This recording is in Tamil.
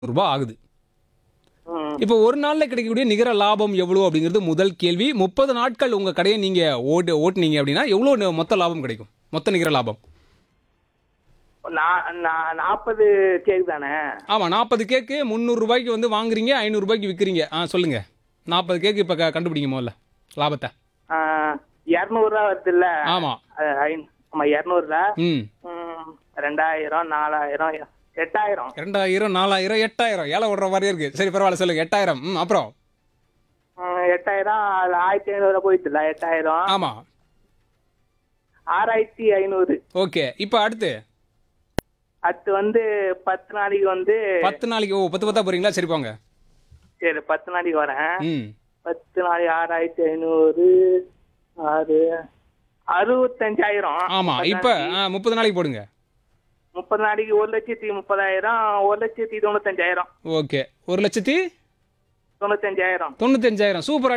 ரூபாய் ஆகுது ம். இப்போ ஒரு நாளில் கிடைக்கக்கூடிய நிகர லாபம் எவ்வளோ அப்படிங்கிறது முதல் கேள்வி முப்பது நாட்கள் உங்கள் கடையை நீங்கள் ஓட்டு ஓட்டுனீங்க அப்படின்னா எவ்வளோ ந- மொத்த லாபம் கிடைக்கும் மொத்த நிகர லாபம் நா- நா- நாற்பது கேக் தானே ஆமாம் நாற்பது கேக்கு முந்நூறு ரூபாய்க்கு வந்து வாங்குறீங்க ஐநூறு ரூபாய்க்கு விற்கிறீங்க ஆ சொல்லுங்கள் நாற்பது கேக்கு இப்போ க கண்டுபிடிங்க முதல்ல லாபத்தை இரநூறுவா வருதுல்ல ஆமாம் அஹ், ஐநூ- ஆமா இரநூறுல ம் ரெண்டாயிரம் நாலாயிரம் எட்டாயிரம் ரெண்டாயிரம் நாலாயிரம் எட்டாயிரம் ஏழை விடுற மாதிரியே இருக்குது சரி பரவாயில்ல சொல்லுங்கள் எட்டாயிரம் ம் அப்புறம் ம், எட்டாயிரம் அதுல ஆயிரத்தி ஐநூறு போயிட்டுல எட்டாயிரம் ஆமாம் ஆறாயிரத்தி ஐநூறு ஓகே இப்போ அடுத்து அடுத்து வந்து பத்து நாளைக்கு வந்து பத்து நாளைக்கு ஓ பத்து பத்தா போகிறீங்களா சரி போங்க சரி பத்து நாளைக்கு வரேன் ம் பத்து நாளைக்கு ஆறாயிரத்தி ஐநூறு ஆறு அறுபத்தஞ்சாயிரம் ஆமாம் பத்து இப்போ நாளைக்கு. முப்பது நாளைக்கு போடுங்க முப்பது நாளைக்கு ஒரு லட்சத்தி முப்பதாயிரம் ஒரு லட்சத்தி தொண்ணூத்தஞ்சாயிரம் ஓகே ஒரு லட்சத்தி தொண்ணூத்தஞ்சாயிரம் தொண்ணூத்தஞ்சாயிரம் சூப்பர்